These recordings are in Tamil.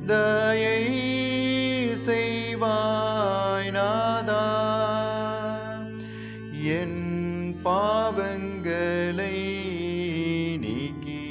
தயை செய்வாய் நாதா என் பாவங்களை நீக்கி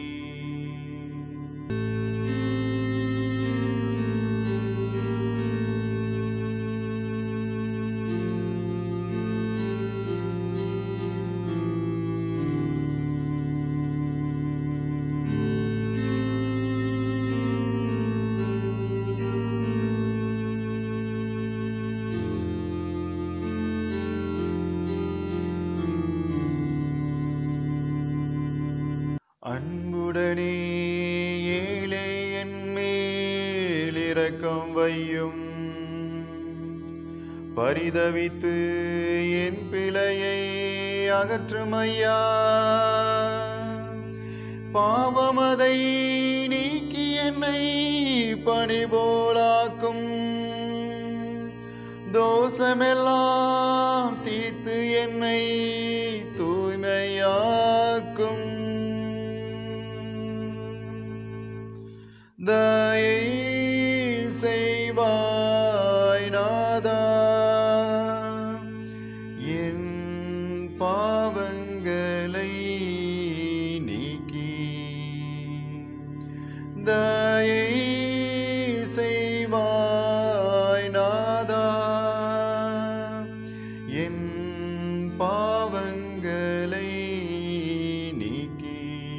அன்புடனே ஏழை என் மேல் இரக்கம் வையும் பரிதவித்து என் பிழையை அகற்றும் ஐயா பாவமதை நீக்கி என்னை பணிபோலாக்கும் தோஷமெல்லாம் தீர்த்து என்னை தூய்மையாக்கும் தயை செய்வாய் நாதா என் பாவங்களை நீக்கி தயை செய்வாய் நாதா என் பாவங்களை நீக்கி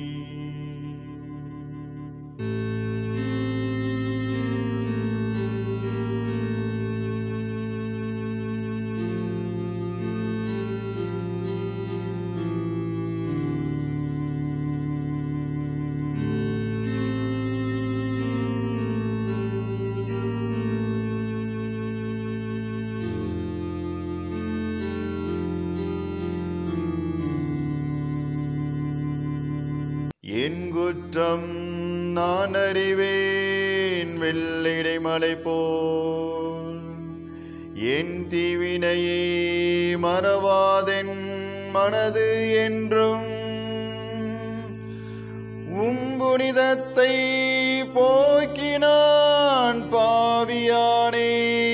என் குற்றம் நான் அறிவேன் வெள்ளிடை மலை போல் என் தீவினையே மறவாதென் மனது என்றும் உம்புனிதத்தை போக்கினான் பாவியானே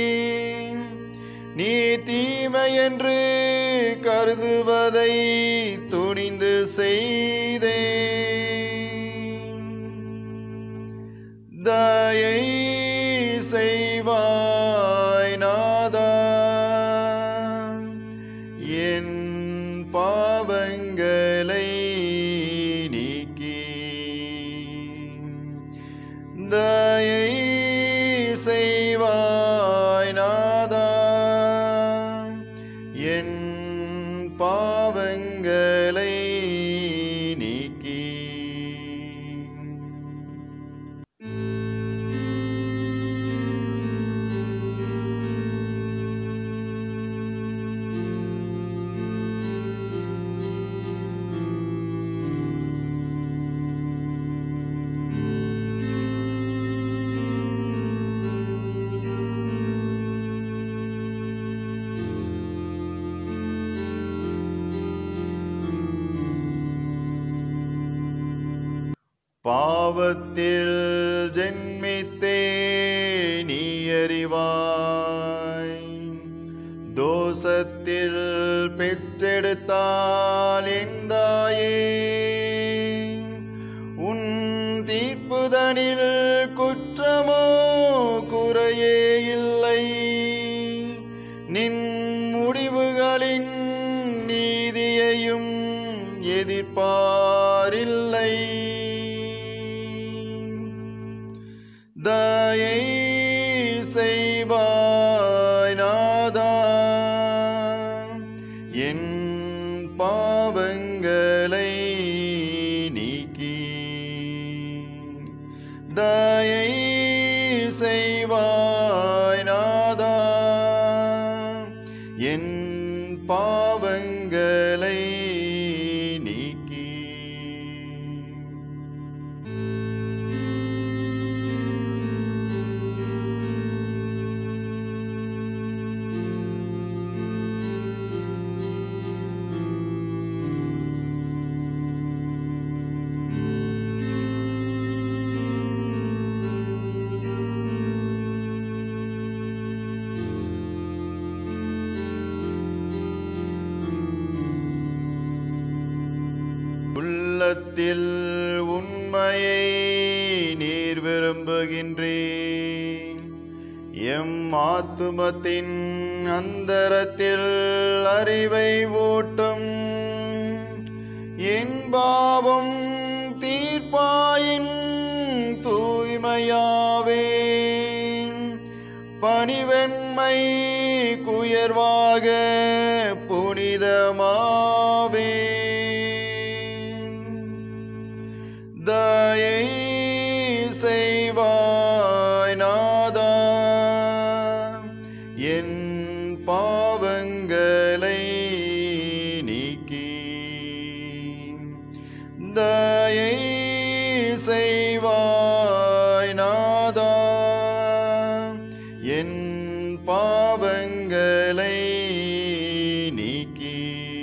நீ தீமை என்று கருதுவதை துணிந்து செய்தே தயை செய்வாய் நாதா என் பாவங்களை நீக்கி தயை செய்வாய் நாதா என் பாவங்களை நீக்கி பாவத்தில் ஜென்மித்தே நீ அறிவாய் தோசத்தில் பெற்றெடுத்தால் எந்தாயே உன் தீர்ப்புதனில் குற்றமோ குறையே இல்லை நின் முடிவுகளின் நீதியையும் எதிர்பாரில்லை தயை செய்வாய் நாதா என் பாவங்களை நீக்கி தயை செய்வாய் நாதா என் பாவங்களை நீக்கி உள்ளத்தில் உண்மையை நீர் விரும்புகின்றேன் எம் ஆத்துமத்தின் அந்தரத்தில் அறிவை ஓட்டும் என் பாவம் தீர்ப்பாயின் தூய்மையாவேன் பணிவெண்மை குயர்வாக புனிதமாவேன் தயை செய்வாய் நாதா என் பாவங்களை நீக்கி தயை செய்வாய் நாதா என் பாவங்களை நீக்கி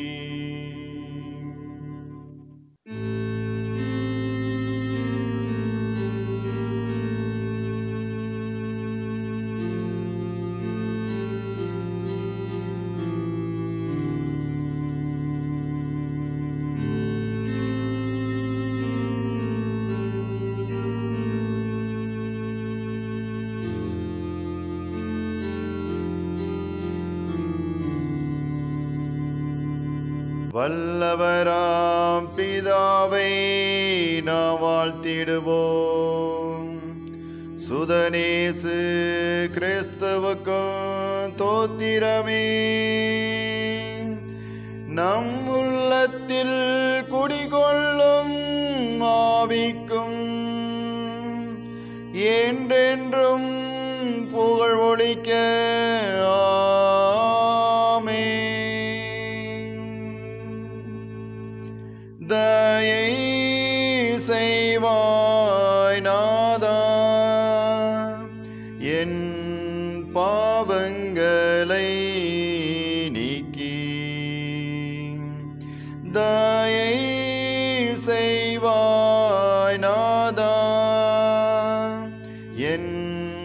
வல்லவராம் பிதாவை நாம் வாழ்த்திடுவோம் சுதனேசு கிறிஸ்துவுக்கும் தோத்திரமே நம் உள்ளத்தில் குடிகொள்ளும் ஆவிக்கும் என்றென்றும் புகழ் ஒழிக்க ஆமென். தயை செய்வாய் நாதா என் பாவங்களை நீக்கி தயை செய்வாய் நாதா என்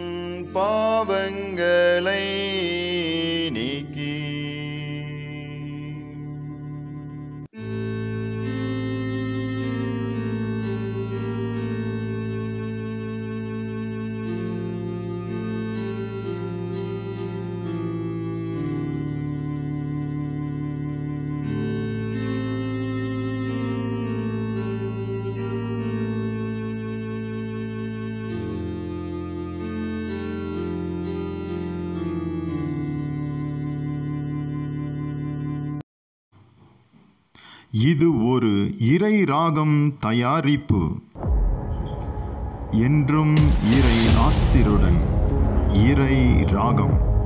பாவங்களை நீக்கி இது ஒரு இறை ராகம் தயாரிப்பு என்றும் இறை ஆசிருடன் இறை ராகம்